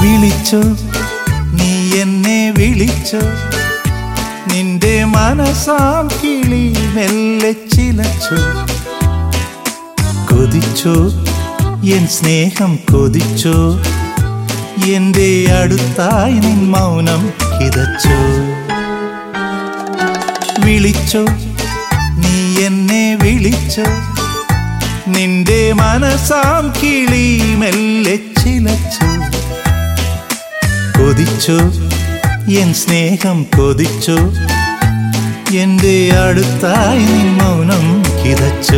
വിളിച്ചോ നീ എന്നെ വിളിച്ചോ നിന്റെ മനസാം കിളി മെല്ലെ ചിലച്ചോ കൊതിച്ചോ എൻ സ്നേഹം കൊതിച്ചോ എന്റെ അടുത്തായി നിൻ മൗനം കിതച്ചോ വിളിച്ചോ നീ എന്നെ വിളിച്ചോ നിന്റെ മനസാം കിളി മെല്ലെ ചിലച്ചോ കൊതിച്ചോ എൻ സ്നേഹം കൊതിച്ചോ എന്റെ അടുത്തായി നിൻ മൗനം കിതച്ചോ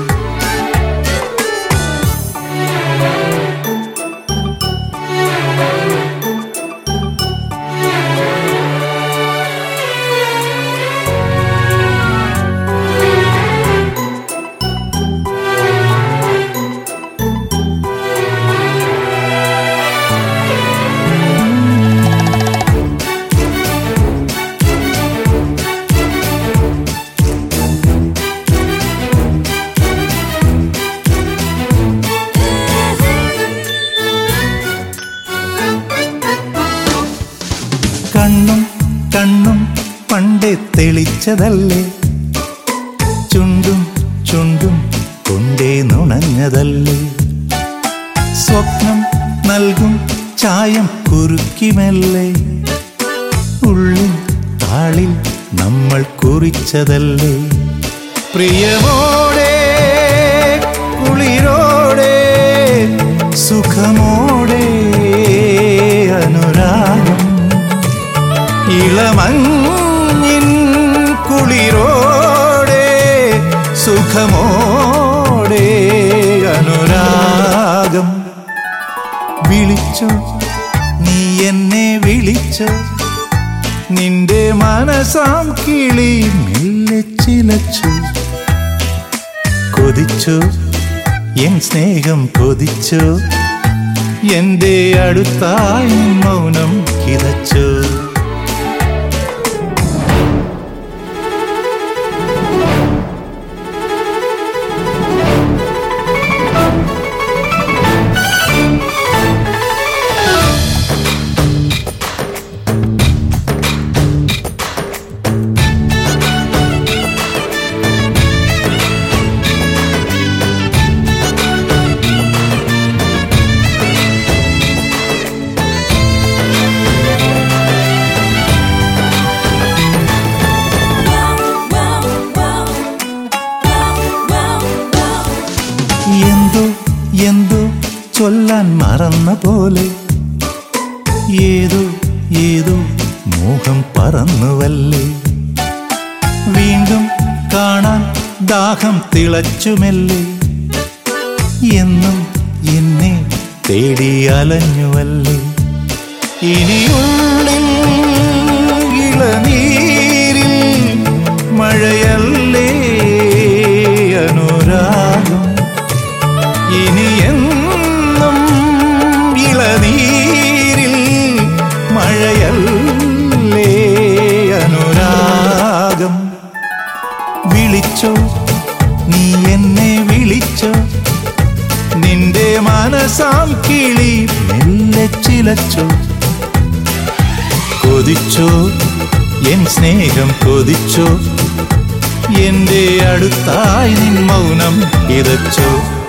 കണ്ണും കണ്ണും പണ്ടേ തെളിച്ചതല്ലേ ചുണ്ടും ചുണ്ടും കൊണ്ടേ നുണഞ്ഞതല്ലേ സ്വപ്നം നൽകും ചായം കുറുക്കിമല്ലേ ഉള്ളിൽ താളിൽ നമ്മൾ കുറിച്ചതല്ലേ പ്രിയമോടെ കുളിരോടെ സുഖമോടെ അനുരാഗം ഇളമഞ്ഞിൻ കുളിരോടെ സുഖമോടെ അനുരാഗം വിളിച്ചോ നീ എന്നെ വിളിച്ചോ നിന്റെ മനസാം കിളി മെല്ലെ ചിലച്ചു കൊതിച്ചു എൻ സ്നേഹം കൊതിച്ചു എന്റെ അടുത്തായി മൗനം കിതച്ചു എന്തോ എന്തോ ചൊല്ലാൻ മറന്ന പോലെ ഏതോ ഏതോ മോഹം പറന്നുവല്ലേ വീണ്ടും കാണാൻ ദാഹം തിളച്ചുമല്ലേ എന്നും എന്നെ തേടി അലഞ്ഞുവല്ലേ ഇനിയുള്ളിൽ ഇളനീരിൽ മഴയല്ലേ അനുരാഗം ഇനി എന്നും ഇളനീരിൽ മഴയല്ലേ അനുരാഗം വിളിച്ചോ നീ എന്നെ വിളിച്ചോ നിന്റെ മനസാം കിളി മെല്ലെ ചിലച്ചോ കൊതിച്ചോ എൻ സ്നേഹം കൊതിച്ചോ എന്റെ അടുത്തായി നിൻ മൗനം ഇതച്ചോ